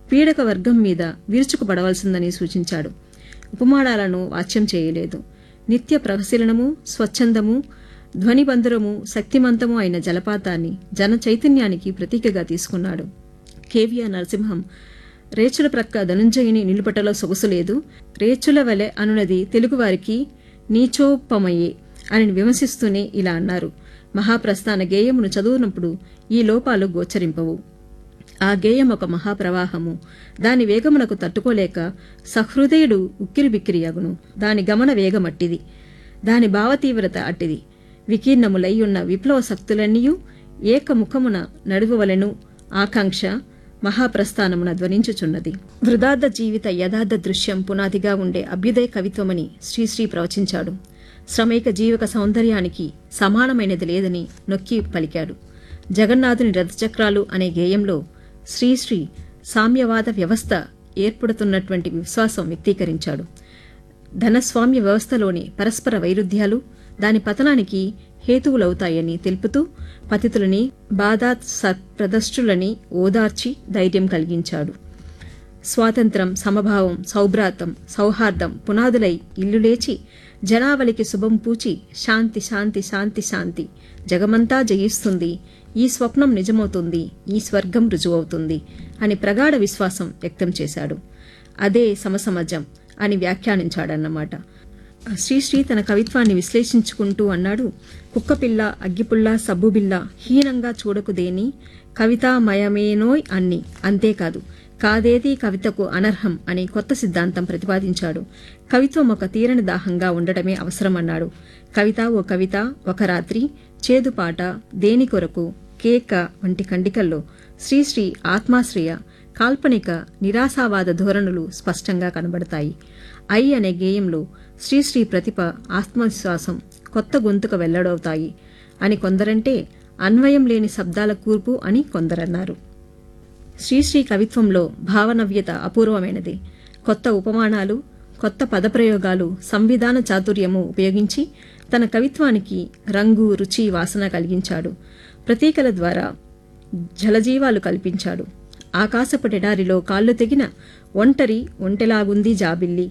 పీడక వర్గం మీద విరుచుకుపడవలసిందని సూచించాడు ఉపమానాలను వాచ్యం చేయలేదు నిత్య ప్రహశీలనము స్వచ్ఛందము ధ్వనిబంధురము శక్తిమంతము అయిన జలపాతాన్ని జన చైతన్యానికి ప్రతీకగా తీసుకున్నాడు కేవీఆర్ నరసింహం రేచుల ప్రక్క ధనుంజయుని నిలుపటలో సొగసులేదు రేచుల వలె అనునది తెలుగువారికి నీచోపమయే అని విమర్శిస్తూనే ఇలా అన్నారు మహాప్రస్థాన గేయమును చదువునప్పుడు ఈ లోపాలు గోచరింపవు ఆ గేయం ఒక మహాప్రవాహము దాని వేగమునకు తట్టుకోలేక సహృదయుడు ఉక్కిరిబిక్కిరి అగును దాని గమన వేగమట్టిది దాని భావతీవ్రత అట్టిది వికీర్ణములై ఉన్న విప్లవ శక్తులన్నీయూ ఏకముఖమున నడువవలెను ఆకాంక్ష మహాప్రస్థానమున ధ్వనించుచున్నది వృధార్థ జీవిత యథార్థ దృశ్యం పునాదిగా ఉండే అభ్యుదయ కవిత్వమని శ్రీశ్రీ ప్రవచించాడు శ్రమైక జీవక సౌందర్యానికి సమానమైనది లేదని నొక్కి పలికాడు జగన్నాథుని రథచక్రాలు అనే గేయంలో శ్రీశ్రీ సామ్యవాద వ్యవస్థ ఏర్పడుతున్నటువంటి విశ్వాసం వ్యక్తీకరించాడు ధనస్వామ్య వ్యవస్థలోని పరస్పర వైరుధ్యాలు దాని పతనానికి హేతువులవుతాయని తెలుపుతూ పతితులని బాధాత్ ప్రదష్టులని ఓదార్చి ధైర్యం కలిగించాడు స్వాతంత్రం సమభావం సౌభ్రాతం సౌహార్దం పునాదులై ఇల్లు లేచి జనావళికి శుభం పూచి శాంతి శాంతి శాంతి శాంతి జగమంతా జయిస్తుంది ఈ స్వప్నం నిజమవుతుంది ఈ స్వర్గం రుజువవుతుంది అని ప్రగాఢ విశ్వాసం వ్యక్తం చేశాడు అదే సమసమజం అని వ్యాఖ్యానించాడన్నమాట శ్రీశ్రీ తన కవిత్వాన్ని విశ్లేషించుకుంటూ అన్నాడు కుక్కపిల్ల అగ్గిపుల్ల సబ్బుబిల్ల హీనంగా చూడకుదేని కవితామయమేనోయ్ అన్ని అంతేకాదు కాదేది కవితకు అనర్హం అని కొత్త సిద్ధాంతం ప్రతిపాదించాడు కవిత్వం ఒక తీరని దాహంగా ఉండటమే అవసరమన్నాడు కవిత ఓ కవిత ఒక రాత్రి చేదుపాట దేని కొరకు కేక వంటి ఖండికల్లో శ్రీశ్రీ ఆత్మాశ్రయ కాల్పనిక నిరాశావాద ధోరణులు స్పష్టంగా కనబడతాయి ఐ అనే గేయంలో శ్రీశ్రీ ప్రతిభ ఆత్మవిశ్వాసం కొత్త గొంతుక వెల్లడవుతాయి అని కొందరంటే అన్వయం లేని శబ్దాల కూర్పు అని కొందరన్నారు శ్రీశ్రీ కవిత్వంలో భావనవ్యత అపూర్వమైనది కొత్త ఉపమానాలు కొత్త పదప్రయోగాలు సంవిధాన చాతుర్యము ఉపయోగించి తన కవిత్వానికి రంగు రుచి వాసన కలిగించాడు ప్రతీకల ద్వారా జలజీవాలు కల్పించాడు ఆకాశపటెడారిలో కాళ్ళు తెగిన ఒంటరి ఒంటెలాగుంది జాబిల్లి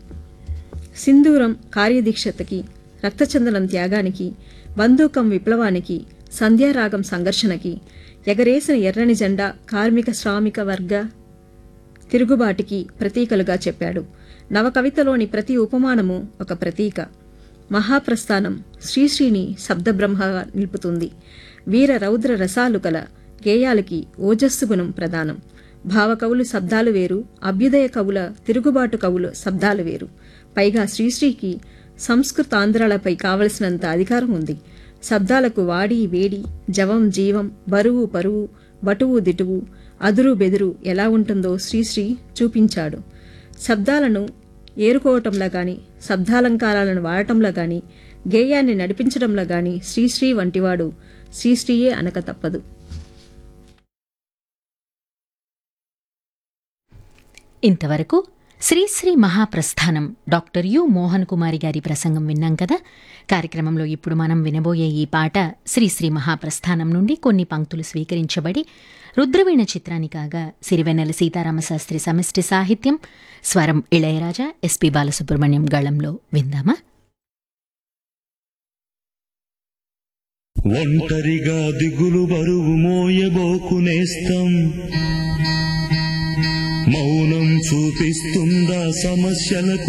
సింధూరం కార్యదీక్షతకి రక్తచందనం త్యాగానికి బంధూకం విప్లవానికి సంధ్యారాగం సంఘర్షణకి ఎగరేసిన ఎర్రని జెండా కార్మిక శ్రామిక వర్గ తిరుగుబాటికి ప్రతీకలుగా చెప్పాడు నవకవితలోని ప్రతి ఉపమానము ఒక ప్రతీక మహాప్రస్థానం శ్రీశ్రీని శబ్దబ్రహ్మగా నిలుపుతుంది వీర రౌద్ర రసాలు కల గేయాలకి ఓజస్సు గుణం ప్రధానం భావకవులు శబ్దాలు వేరు అభ్యుదయ కవుల తిరుగుబాటు కవులు శబ్దాలు వేరు పైగా శ్రీశ్రీకి సంస్కృతాంధ్రాలపై కావలసినంత అధికారం ఉంది శబ్దాలకు వాడి వేడి జవం జీవం బరువు పరువు బటువు దిటువు అదురు బెదురు ఎలా ఉంటుందో శ్రీశ్రీ చూపించాడు శబ్దాలను ఏరుకోవటంలో గాని శబ్దాలంకారాలను వాడటంలో గాని గేయాన్ని నడిపించడంలో గాని శ్రీశ్రీ వంటివాడు శ్రీశ్రీయే అనక తప్పదు ఇంతవరకు శ్రీశ్రీ మహాప్రస్థానం డాక్టర్ యు మోహన్ కుమారి గారి ప్రసంగం విన్నాం కదా కార్యక్రమంలో ఇప్పుడు మనం వినబోయే ఈ పాట శ్రీశ్రీ మహాప్రస్థానం నుండి కొన్ని పంక్తులు స్వీకరించబడి రుద్రవీణ చిత్రాన్ని కాగా సిరివెన్నెల సీతారామశాస్త్రి సమిష్టి సాహిత్యం స్వరం ఇళయరాజా ఎస్పి బాలసుబ్రహ్మణ్యం గళంలో విందామా ఒంటరిగా దిగులు బరువు మోయబోకు నేస్తం మౌనం చూపిస్తుందా సమస్యలకు